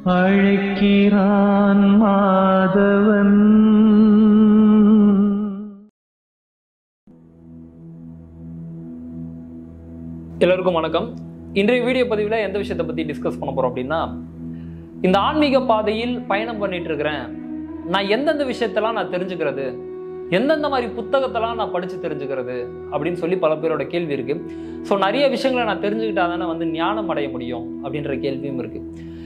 அழைக்கிறான் மாதவன் எல்லோருக்கும் வணக்கம் இன்றைய வீடியோ பதிவில் எந்த விஷயத்தை பற்றி டிஸ்கஸ் பண்ண போகிறோம் அப்படின்னா இந்த ஆன்மீக பாதையில் பயணம் பண்ணிட்டு இருக்கிறேன் நான் எந்தெந்த விஷயத்தெல்லாம் நான் தெரிஞ்சுக்கிறது எந்தெந்த மாதிரி புத்தகத்தெல்லாம் நான் படித்து தெரிஞ்சுக்கிறது அப்படின்னு சொல்லி பல பேரோட கேள்வி இருக்கு ஸோ நிறைய விஷயங்களை நான் தெரிஞ்சுக்கிட்டா தானே வந்து ஞானம் அடைய முடியும் அப்படின்ற கேள்வியும் இருக்கு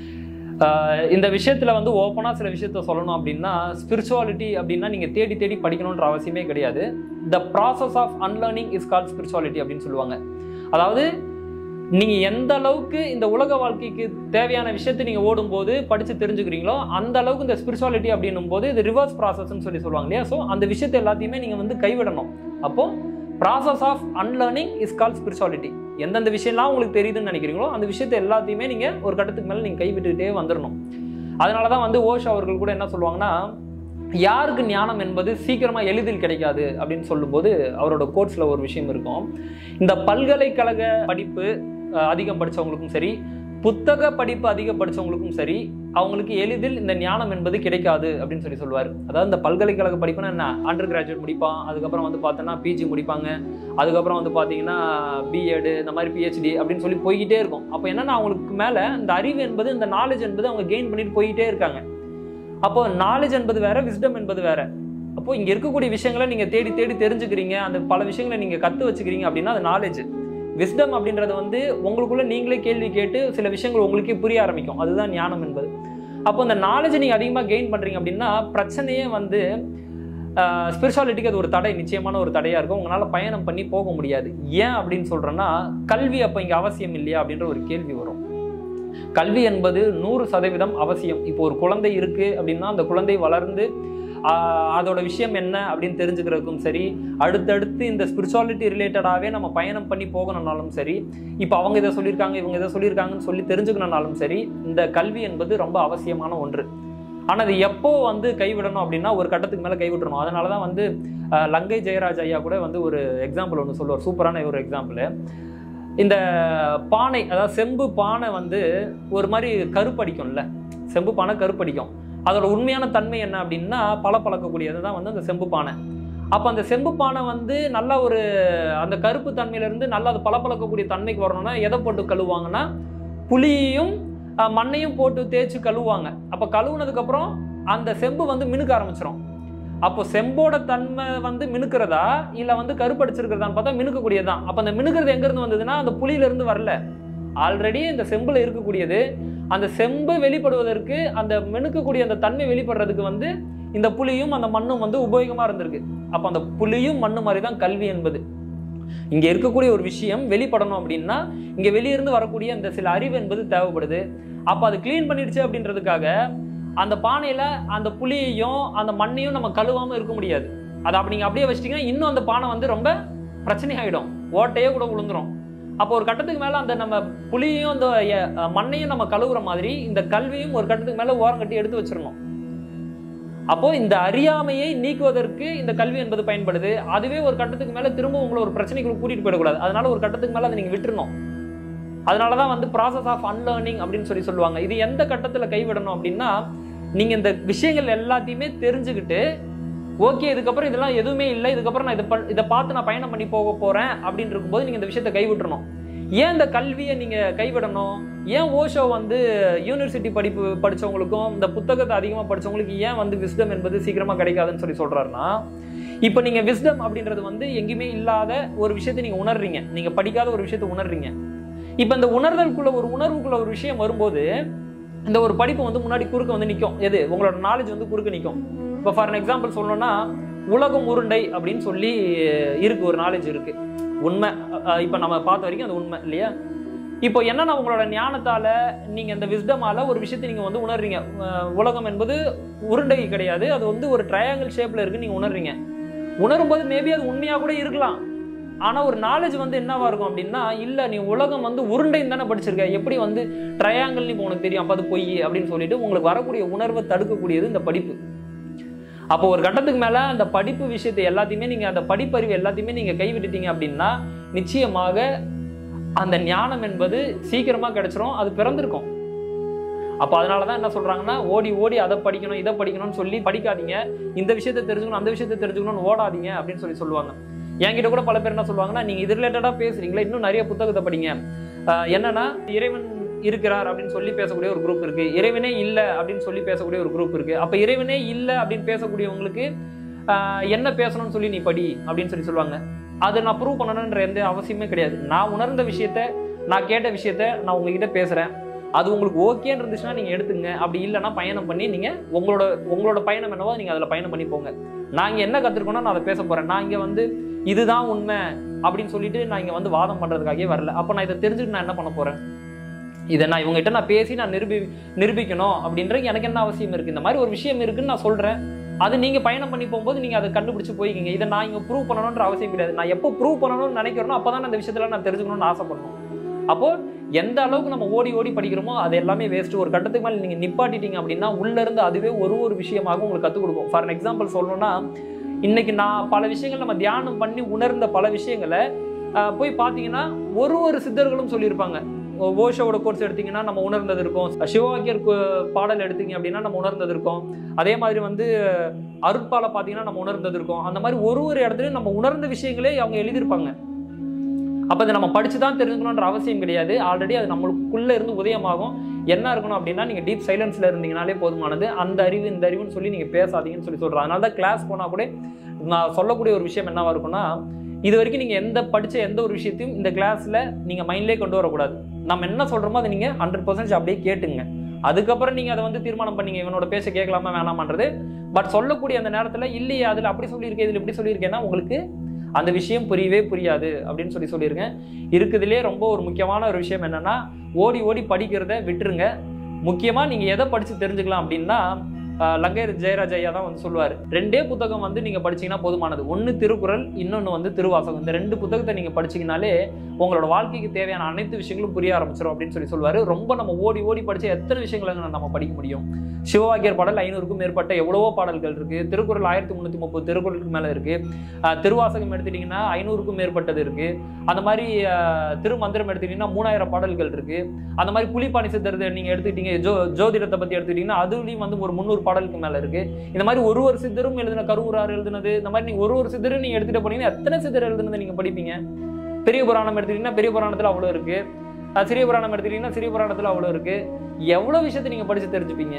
ஆஹ் இந்த விஷயத்தில் வந்து ஓப்பனாக சில விஷயத்த சொல்லணும் அப்படின்னா ஸ்பிரிச்சுவாலிட்டி அப்படின்னா நீங்கள் தேடி தேடி படிக்கணுன்ற அவசியமே கிடையாது the process of unlearning is call spirituality அப்படின்னு சொல்லுவாங்க அதாவது நீங்க எந்த அளவுக்கு இந்த உலக வாழ்க்கைக்கு தேவையான விஷயத்தை நீங்க ஓடும்போது படிச்சு தெரிஞ்சுக்கிறீங்களோ அந்த அளவுக்கு இந்த ஸ்பிரிச்சுவாலிட்டி அப்படின்னும் போது இது ரிவர்ஸ் ப்ராசஸ்ன்னு சொல்லி சொல்லுவாங்க இல்லையா ஸோ அந்த விஷயத்தை எல்லாத்தையுமே நீங்க வந்து கைவிடணும் அப்போ process of unlearning is call spirituality எந்தெந்த விஷயம்லாம் உங்களுக்கு தெரியுதுன்னு நினைக்கிறீங்களோ அந்த விஷயத்தை எல்லாத்தையுமே நீங்க ஒரு கட்டத்துக்கு மேலே நீங்க கைவிட்டுக்கிட்டே வந்துடணும் அதனால தான் வந்து ஓஷ் அவர்கள் கூட என்ன சொல்லுவாங்கன்னா யாருக்கு ஞானம் என்பது சீக்கிரமா எளிதில் கிடைக்காது அப்படின்னு சொல்லும்போது அவரோட கோட்ஸ்ல ஒரு விஷயம் இருக்கும் இந்த பல்கலைக்கழக படிப்பு அஹ், அதிகம் படிச்சவங்களுக்கும் சரி புத்தக படிப்பு அதிகம் படிச்சவங்களுக்கும் சரி அவங்களுக்கு எளிதில் இந்த ஞானம் என்பது கிடைக்காது அப்படின்னு சொல்லி சொல்லுவார் அதாவது இந்த பல்கலைக்கழக படிப்புனா என்ன அண்டர் கிராஜுவேட் முடிப்பான் அதுக்கப்புறம் வந்து பார்த்தோன்னா பிஜி முடிப்பாங்க அதுக்கப்புறம் வந்து பார்த்தீங்கன்னா பிஎட் இந்த மாதிரி பிஹெச்டி அப்படின்னு சொல்லி போய்கிட்டே இருக்கும் அப்போ என்னன்னா அவங்களுக்கு மேலே இந்த அறிவு என்பது இந்த நாலேஜ் என்பது அவங்க கெயின் பண்ணிட்டு போய்கிட்டே இருக்காங்க அப்போ நாலேஜ் என்பது வேற விஸ்டம் என்பது வேற அப்போ இங்க இருக்கக்கூடிய விஷயங்களை நீங்க தேடி தேடி தெரிஞ்சுக்கிறீங்க அந்த பல விஷயங்களை நீங்க கத்து வச்சுக்கிறீங்க அப்படின்னா அது நாலேஜ் விஸ்டம் அப்படின்றது வந்து உங்களுக்குள்ள நீங்களே கேள்வி கேட்டு சில விஷயங்கள் உங்களுக்கே புரிய ஆரம்பிக்கும் அதுதான் ஞானம் என்பது அப்போ அந்த நாலேஜை நீங்க அதிகமாக கெயின் பண்றீங்க அப்படின்னா பிரச்சனையே வந்து ஸ்பிரிச்சுவாலிட்டிக்கு அது ஒரு தடை நிச்சயமான ஒரு தடையா இருக்கும் உங்களால பயணம் பண்ணி போக முடியாது ஏன் அப்படின்னு சொல்றேன்னா கல்வி அப்போ இங்க அவசியம் இல்லையா அப்படின்ற ஒரு கேள்வி வரும் கல்வி என்பது நூறு சதவீதம் அவசியம் இப்போ ஒரு குழந்தை இருக்கு அப்படின்னா அந்த குழந்தை வளர்ந்து ஆஹ், அதோட விஷயம் என்ன அப்படின்னு தெரிஞ்சுக்கிறதுக்கும் சரி அடுத்தடுத்து இந்த ஸ்பிரிச்சுவாலிட்டி ரிலேட்டடாகவே நம்ம பயணம் பண்ணி போகணும்னாலும் சரி இப்போ அவங்க இதை சொல்லியிருக்காங்க இவங்க இதை சொல்லியிருக்காங்கன்னு சொல்லி தெரிஞ்சுக்கணும்னாலும் சரி இந்த கல்வி என்பது ரொம்ப அவசியமான ஒன்று ஆனால் அது எப்போ வந்து கைவிடணும் அப்படின்னா ஒரு கட்டத்துக்கு மேலே கைவிடணும் அதனால தான் வந்து ஆஹ், லங்கை ஜெயராஜ் ஐயா கூட வந்து ஒரு எக்ஸாம்பிள் ஒன்று சொல்லுவார் சூப்பரான ஒரு எக்ஸாம்பிள் இந்த பானை அதாவது செம்பு பானை வந்து ஒரு மாதிரி கருப்படிக்கும்ல செம்பு பானை கருப்படிக்கும் அதோட உண்மையான தன்மை என்ன அப்படின்னா பல பழக்கக்கூடியது தான் வந்து அந்த செம்பு பானை அப்போ அந்த செம்பு பானை வந்து நல்ல ஒரு அந்த கருப்பு தன்மையிலேருந்து நல்லா அது பளபளக்கக்கூடிய தன்மைக்கு வரணும்னா எதை போட்டு கழுவாங்கன்னா புளியையும் அஹ், மண்ணையும் போட்டு தேய்ச்சி கழுவுவாங்க அப்போ கழுவுனதுக்கப்புறம் அந்த செம்பு வந்து மினுக்க ஆரம்பிச்சிடும் அப்போ செம்போட தன்மை வந்து மினுக்கிறதா இல்லை வந்து கருப்படிச்சிருக்கிறதான்னு பார்த்தா மினுக்கக்கூடியது தான் அப்போ அந்த மினுக்கிறது எங்கேருந்து வந்ததுன்னா அந்த புளியிலேருந்து வரல ஆல்ரெடி இந்த செம்பில் இருக்கக்கூடியது அந்த செம்பு வெளிப்படுவதற்கு அந்த மினுக்கக்கூடிய அந்த தன்மை வெளிப்படுறதுக்கு வந்து இந்த புளியும் அந்த மண்ணும் வந்து உபயோகமாக இருந்திருக்கு அப்போ அந்த புளியும் மண்ணு மாதிரி தான் கல்வி என்பது இங்கே இருக்கக்கூடிய ஒரு விஷயம் வெளிப்படணும் அப்படின்னா இங்கே வெளியிருந்து வரக்கூடிய அந்த சில அறிவு என்பது தேவைப்படுது அப்போ அது க்ளீன் பண்ணிடுச்சு அப்படின்றதுக்காக அந்த பானையில் அந்த புளியையும் அந்த மண்ணையும் நம்ம கழுவாமல் இருக்க முடியாது அதை அப்படி நீங்கள் அப்படியே வச்சிட்டிங்கன்னா இன்னும் அந்த பானை வந்து ரொம்ப பிரச்சனை ஆகிடும் ஓட்டையே கூட விழுந்துரும் அப்போ ஒரு கட்டத்துக்கு மேலே அந்த நம்ம புளியையும் அந்த அஹ், மண்ணையும் நம்ம கழுவுற மாதிரி இந்த கல்வியும் ஒரு கட்டத்துக்கு மேலே ஓரம் கட்டி எடுத்து வச்சிடணும் அப்போ இந்த அறியாமையை நீக்குவதற்கு இந்த கல்வி என்பது பயன்படுது அதுவே ஒரு கட்டத்துக்கு மேல திரும்ப உங்களை ஒரு பிரச்சனைக்குள்ள கூட்டிட்டு போயிடக்கூடாது அதனால ஒரு கட்டத்துக்கு மேல அதை நீங்க விட்டுறணும் அதனால தான் வந்து ப்ராசஸ் ஆஃப் அன்லேர்னிங் அப்படின்னு சொல்லி சொல்லுவாங்க இது எந்த கட்டத்தில் கைவிடணும் அப்படின்னா நீங்கள் இந்த விஷயங்கள் எல்லாத்தையுமே தெரிஞ்சுக்கிட்டு ஓகே இதுக்கப்புறம் இதெல்லாம் எதுவுமே இல்லை இதுக்கப்புறம் நான் இதை ப- இதை பார்த்து நான் பயணம் பண்ணி போக போகிறேன் அப்படின்னு இருக்கும்போது நீங்கள் இந்த விஷயத்தை கைவிட்டுறணும் ஏன் இந்த கல்வியை நீங்கள் கைவிடணும் ஏன் ஓஷோ வந்து யூனிவர்சிட்டி படிப்பு படிச்சவங்களுக்கும் இந்த புத்தகத்தை அதிகமாக படிச்சவங்களுக்கு ஏன் வந்து விஸ்டம் என்பது சீக்கிரமாக கிடைக்காதுன்னு சொல்லி சொல்கிறாருன்னா இப்போ நீங்கள் விஸ்டம் அப்படின்றது வந்து எங்கேயுமே இல்லாத ஒரு விஷயத்தை நீங்கள் உணர்றீங்க நீங்கள் படிக்காத ஒரு விஷயத்தை உணர்றீங்க இப்போ இந்த உணர்தலுக்குள்ள ஒரு உணர்வுக்குள்ள ஒரு விஷயம் வரும்போது இந்த ஒரு படிப்பு வந்து முன்னாடி குறுக்க வந்து நிற்கும் எது உங்களோட நாலேஜ் வந்து குறுக்க நிற்கும் இப்போ ஃபார் எக்ஸாம்பிள் சொல்லணும்னா உலகம் உருண்டை அப்படின்னு சொல்லி இருக்கு ஒரு நாலேஜ் இருக்கு உண்மை அஹ் இப்போ நம்ம பார்த்த வரைக்கும் அது உண்மை இல்லையா இப்போ என்னன்னா உங்களோட ஞானத்தால நீங்க இந்த விஸ்டமால ஒரு விஷயத்தை நீங்க வந்து உணர்றீங்க அஹ் உலகம் என்பது உருண்டை கிடையாது அது வந்து ஒரு ட்ரையாங்கிள் ஷேப்ல இருக்கு நீங்க உணர்றீங்க உணரும் போது மேபி அது உண்மையா கூட இருக்கலாம் ஆனா ஒரு நாலேஜ் வந்து என்னவா இருக்கும் அப்படின்னா இல்ல நீ உலகம் வந்து உருண்டைன்னு தானே படிச்சிருக்க எப்படி வந்து ட்ரையாங்கிள் இப்போ உனக்கு தெரியும் அப்ப அது பொய் அப்படின்னு சொல்லிட்டு உங்களுக்கு வரக்கூடிய உணர்வை தடுக்கக்கூடியது இந்த படிப்பு அப்போ ஒரு கட்டத்துக்கு மேல அந்த படிப்பு விஷயத்தை எல்லாத்தையுமே நீங்க அந்த படிப்பறிவு எல்லாத்தையுமே நீங்க கைவிட்டுட்டீங்க அப்படின்னா நிச்சயமாக அந்த ஞானம் என்பது சீக்கிரமா கிடைச்சிரும் அது பிறந்திருக்கும் அப்போ அதனால தான் என்ன சொல்றாங்கன்னா ஓடி ஓடி அதை படிக்கணும் இதை படிக்கணும்னு சொல்லி படிக்காதீங்க இந்த விஷயத்தை தெரிஞ்சுக்கணும் அந்த விஷயத்தை தெரிஞ்சுக்கணும்னு ஓடாதீங்க அப்படின்னு சொல்லி சொல்லுவாங்க என்கிட்ட கூட பல பேர் என்ன சொல்லுவாங்கன்னா நீங்க இது ரிலேட்டடா பேசுறீங்களா இன்னும் நிறைய புத்தகத்தை படிங்க ஆஹ் என்னன்னா இறைவன் இருக்கிறார் அப்படின்னு சொல்லி பேசக்கூடிய ஒரு குரூப் இருக்கு இறைவனே இல்லை அப்படின்னு சொல்லி பேசக்கூடிய ஒரு குரூப் இருக்கு அப்ப இறைவனே இல்லை அப்படின்னு பேசக்கூடியவங்களுக்கு ஆஹ் என்ன பேசணும்னு சொல்லி நீ படி அப்படின்னு சொல்லி சொல்லுவாங்க அதை நான் ப்ரூவ் பண்ணணுன்ற எந்த அவசியமே கிடையாது நான் உணர்ந்த விஷயத்த நான் கேட்ட விஷயத்த நான் உங்ககிட்ட பேசுறேன் அது உங்களுக்கு ஓகேன்னு இருந்துச்சுன்னா நீங்க எடுத்துங்க அப்படி இல்லைன்னா பயணம் பண்ணி நீங்க உங்களோட உங்களோட பயணம் என்னவோ நீங்க அதுல பயணம் பண்ணி போங்க நான் இங்க என்ன கத்துருக்கோன்னா நான் அதை பேச போறேன் நான் இங்க வந்து இதுதான் உண்மை அப்படின்னு சொல்லிட்டு நான் இங்க வந்து வாதம் பண்றதுக்காகவே வரல அப்ப நான் இதை தெரிஞ்சுட்டு நான் என்ன பண்ண போறேன் இதை நான் இவங்ககிட்ட நான் பேசி நான் நிரூபி நிரூபிக்கணும் அப்படின்ற எனக்கு என்ன அவசியம் இருக்கு இந்த மாதிரி ஒரு விஷயம் இருக்குன்னு நான் சொல்றேன் அது நீங்க பயணம் பண்ணி போகும்போது நீங்க அதை கண்டுபிடிச்சு போய்க்கிங்க இதை நான் இங்க ப்ரூவ் பண்ணணும்ன்ற அவசியம் கிடையாது நான் எப்போ ப்ரூவ் பண்ணணும்னு நினைக்கிறேனோ அப்பதான் அந்த விஷயத்துல நான் தெரிஞ்சுக்கணும்னு ஆசைப்படணும் அப்போ எந்த அளவுக்கு நம்ம ஓடி ஓடி படிக்கிறோமோ அது எல்லாமே வேஸ்ட் ஒரு கட்டத்துக்கு மேலே நீங்க நிப்பாட்டிட்டீங்க அப்படின்னா உள்ள இருந்து அதுவே ஒரு ஒரு விஷயமாக உங்களுக்கு கற்றுக் கொடுக்கும் ஃபார் எக்ஸாம்பிள் சொல்லணும்னா இன்னைக்கு நான் பல விஷயங்கள் நம்ம தியானம் பண்ணி உணர்ந்த பல விஷயங்களை ஆஹ், போய் பார்த்தீங்கன்னா ஒரு ஒரு சித்தர்களும் சொல்லியிருப்பாங்க ஓ- ஓஷோவோட கோர்ஸ் எடுத்தீங்கன்னா நம்ம உணர்ந்தது இருக்கும் சிவவாக்கியர் கு- பாடல் எடுத்தீங்க அப்படின்னா நம்ம உணர்ந்தது இருக்கும் அதே மாதிரி வந்து அருட்பாலை பார்த்தீங்கன்னா நம்ம உணர்ந்தது இருக்கும் அந்த மாதிரி ஒரு ஒரு இடத்துலையும் நம்ம உணர்ந்த விஷயங்களே அவங்க எழுதியிருப்பாங்க அப்போ அதை நம்ம படிச்சு தான் தெரிஞ்சுக்கணுன்ற அவசியம் கிடையாது ஆல்ரெடி அது நம்மளுக்குள்ள இருந்து உதயமாகும் என்ன இருக்கணும் அப்படின்னா நீங்கள் டீப் சைலன்ஸில் இருந்தீங்கனாலே போதுமானது அந்த அறிவு இந்த அறிவுன்னு சொல்லி நீங்கள் பேசாதீங்கன்னு சொல்லி சொல்கிறேன் அதனால தான் கிளாஸ் போனால் கூட நான் சொல்லக்கூடிய ஒரு விஷயம் என்னவா இருக்கும்னா இது வரைக்கும் நீங்கள் எந்த படித்த எந்த ஒரு விஷயத்தையும் இந்த கிளாஸில் நீங்கள் மைண்ட்லேயே கொண்டு வரக்கூடாது நம்ம என்ன சொல்கிறோமோ அதை நீங்கள் ஹண்ட்ரட் பர்சன்ட் அப்படியே கேட்டுங்க அதுக்கப்புறம் நீங்கள் அதை வந்து தீர்மானம் பண்ணீங்க இவனோட பேச கேட்கலாமா வேணாமான்றது பட் சொல்லக்கூடிய அந்த நேரத்தில் இல்லையே அதில் அப்படி சொல்லியிருக்கேன் இதில் இப்படி சொல்லியிருக்கேன்னா உங்களுக்கு அந்த விஷயம் புரியவே புரியாது அப்படின்னு சொல்லி சொல்லியிருக்கேன் இருக்குதுலே ரொம்ப ஒரு முக்கியமான ஒரு விஷயம் என்னன்னா ஓடி ஓடி படிக்கிறத விட்டுருங்க முக்கியமாக நீங்கள் எதை படித்து தெரிஞ்சுக்கலாம் அப்படின்னா ஆஹ், லங்கையர் ஜெயராஜ் ஐயா தான் வந்து சொல்லுவார் ரெண்டே புத்தகம் வந்து நீங்கள் படிச்சீங்கன்னா போதுமானது ஒன்று திருக்குறள் இன்னொன்று வந்து திருவாசகம் இந்த ரெண்டு புத்தகத்தை நீங்கள் படிச்சீங்கனாலே உங்களோட வாழ்க்கைக்கு தேவையான அனைத்து விஷயங்களும் புரிய ஆரம்பிச்சிடும் அப்படின்னு சொல்லி சொல்லுவார் ரொம்ப நம்ம ஓடி ஓடி படிச்ச எத்தனை விஷயங்களை நம்ம படிக்க முடியும் சிவவாக்கியர் பாடல் ஐநூறுக்கும் மேற்பட்ட எவ்வளவோ பாடல்கள் இருக்கு திருக்குறள் ஆயிரத்தி முந்நூற்றி முப்பது திருக்குறளுக்கு மேலே இருக்கு ஆஹ் திருவாசகம் எடுத்துட்டிங்கன்னா ஐநூறுக்கும் மேற்பட்டது இருக்கு அந்த மாதிரி ஆஹ் திருமந்திரம் எடுத்துக்கிட்டிங்கன்னா மூணாயிரம் பாடல்கள் இருக்கு அந்த மாதிரி புலிப்பாணி சித்தரத்தை நீங்க எடுத்துக்கிட்டீங்க ஜோ ஜோதிடத்தை பத்தி எடுத்துக்கிட்டீங்கன்னா அதுலயும் வந்து ஒரு முந்நூறு பாடலுக்கு மேல இருக்கு இந்த மாதிரி ஒரு ஒரு சித்தரும் எழுதின கருவூரார் எழுதுனது இந்த மாதிரி நீங்க ஒரு ஒரு சித்தரும் நீங்க எடுத்துட்டு போனீங்கன்னா எத்தனை சித்தர் எழுதுனது நீங்க படிப்பீங்க பெரிய புராணம் எடுத்துக்கிட்டீங்கன்னா பெரிய புராணத்துல அவ்வளோ இருக்கு ஆஹ் சிறிய புராணம் எடுத்துக்கிட்டீங்கன்னா சிறிய புராணத்துல அவ்வளோ இருக்கு எவ்வளவு விஷயத்தை நீங்க படிச்சு தெரிஞ்சுப்பீங்க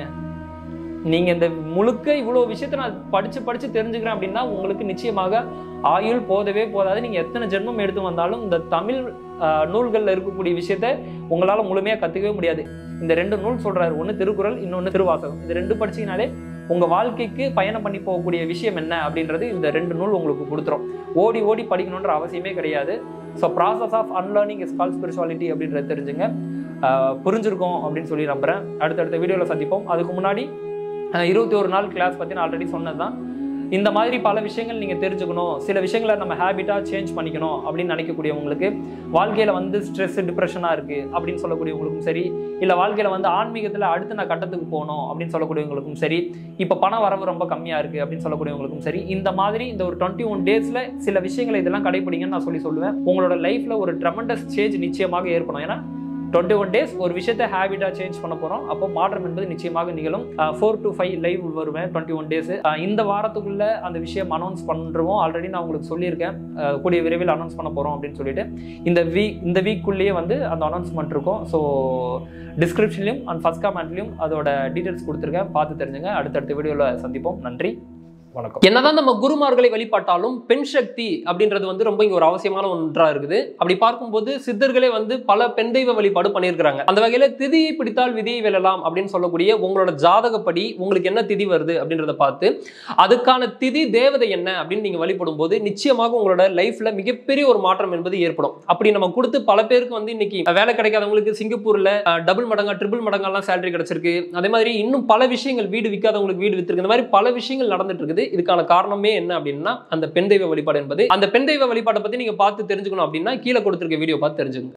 நீங்க இந்த முழுக்க இவ்வளவு விஷயத்தை நான் படிச்சு படிச்சு தெரிஞ்சுக்கிறேன் அப்படின்னா உங்களுக்கு நிச்சயமாக ஆயுள் போதவே போதாது நீங்க எத்தனை ஜென்மம் எடுத்து வந்தாலும் இந்த தமிழ் ஆஹ், நூல்கள்ல இருக்கக்கூடிய விஷயத்த உங்களால முழுமையா கத்துக்கவே முடியாது இந்த ரெண்டு நூல் சொல்றாரு ஒண்ணு திருக்குறள் இன்னொன்னு திருவாசகம் இந்த ரெண்டு படிச்சீங்கனாலே உங்க வாழ்க்கைக்கு பயணம் பண்ணி போகக்கூடிய விஷயம் என்ன அப்படின்றது இந்த ரெண்டு நூல் உங்களுக்கு கொடுத்துரும் ஓடி ஓடி படிக்கணுன்ற அவசியமே கிடையாது so process of unlearning is call spirituality அப்படின்றத தெரிஞ்சுங்க ஆஹ், புரிஞ்சிருக்கும் அப்படின்னு சொல்லி நம்புறேன் அடுத்தடுத்த வீடியோவில் சந்திப்போம் அதுக்கு முன்னாடி இருபத்தி ஒரு நாள் கிளாஸ் பற்றி நான் ஆல்ரெடி சொன்னது தான் இந்த மாதிரி பல விஷயங்கள் நீங்கள் தெரிஞ்சுக்கணும் சில விஷயங்களை நம்ம ஹேபிட்டாக சேஞ்ச் பண்ணிக்கணும் அப்படின்னு நினைக்கக்கூடியவங்களுக்கு வாழ்க்கையில் வந்து ஸ்ட்ரெஸ் டிப்ரெஷனாக இருக்குது அப்படின்னு சொல்லக்கூடியவங்களுக்கும் சரி இல்லை வாழ்க்கையில் வந்து ஆன்மீகத்தில் அடுத்து நான் கட்டத்துக்கு போகணும் அப்படின்னு சொல்லக்கூடியவங்களுக்கும் சரி இப்போ பண வரவு ரொம்ப கம்மியாக இருக்குது அப்படின்னு சொல்லக்கூடியவங்களுக்கும் சரி இந்த மாதிரி இந்த ஒரு டுவெண்ட்டி ஒன் டேஸில் சில விஷயங்களை இதெல்லாம் கடைபிடிங்கன்னு நான் சொல்லி சொல்லுவேன் உங்களோட லைஃப்பில் ஒரு ட்ரமண்டஸ் சேஞ்ச் நிச்சயமாக ஏற்படும் ஏன்னா டுவெண்ட்டி ஒன் டேஸ் ஒரு விஷயத்தை ஹேபிட்டாக சேஞ்ச் பண்ண போகிறோம் அப்போ மாற்றம் என்பது நிச்சயமாக நிகழும் ஃபோர் டு ஃபைவ் லைவ் வருவேன் டுவெண்ட்டி ஒன் டேஸ் இந்த வாரத்துக்குள்ள அந்த விஷயம் அனௌன்ஸ் பண்ணுறோம் ஆல்ரெடி நான் உங்களுக்கு சொல்லியிருக்கேன் அஹ், கூடிய விரைவில் அனௌன்ஸ் பண்ண போகிறோம் அப்படின்னு சொல்லிட்டு இந்த வீக் இந்த வீக்குள்ளேயே வந்து அந்த அனௌன்ஸ்மெண்ட் இருக்கும் ஸோ டிஸ்கிரிப்ஷன்லையும் அண்ட் ஃபஸ்ட் கமெண்ட்லையும் அதோட டீட்டெயில்ஸ் கொடுத்துருக்கேன் பார்த்து தெரிஞ்சுங்க அடுத்தடுத்த வீடியோவில் சந்திப்போம் நன்றி வணக்கம் என்னதான் நம்ம குருமார்களை வழிபாட்டாலும் பெண் சக்தி அப்படின்றது வந்து ரொம்ப இங்க ஒரு அவசியமான ஒன்றா இருக்குது அப்படி பார்க்கும்போது சித்தர்களே வந்து பல பெண் தெய்வ வழிபாடு பண்ணியிருக்கிறாங்க அந்த வகையில திதியை பிடித்தால் விதியை வெல்லலாம் அப்படின்னு சொல்லக்கூடிய உங்களோட ஜாதகப்படி உங்களுக்கு என்ன திதி வருது அப்படின்றத பார்த்து அதுக்கான திதி தேவதை என்ன அப்படின்னு நீங்க வழிபடும் போது நிச்சயமாக உங்களோட லைஃப்ல மிகப்பெரிய ஒரு மாற்றம் என்பது ஏற்படும் அப்படி நம்ம கொடுத்து பல பேருக்கு வந்து இன்னைக்கு வேலை கிடைக்காதவங்களுக்கு சிங்கப்பூர்ல டபுள் மடங்கா ட்ரிபிள் மடங்கெல்லாம் சேலரி கிடைச்சிருக்கு அதே மாதிரி இன்னும் பல விஷயங்கள் வீடு விற்காதவங்களுக்கு வீடு வித்திருக்கு இந்த மாதிரி பல விஷயங்கள் நடந்துட்டு இருக்குது இதுக்கான காரணமே என்ன அப்படின்னா அந்த பெண் தெய்வ வழிபாடு என்பது அந்த பெண் தெய்வ வழிபாட்டை பத்தி நீங்க பார்த்து தெரிஞ்சுக்கணும் அப்படின்னா கீழே கொடுத்திருக்க வீடியோ பார்த்து தெரிஞ்சுக்கோங்க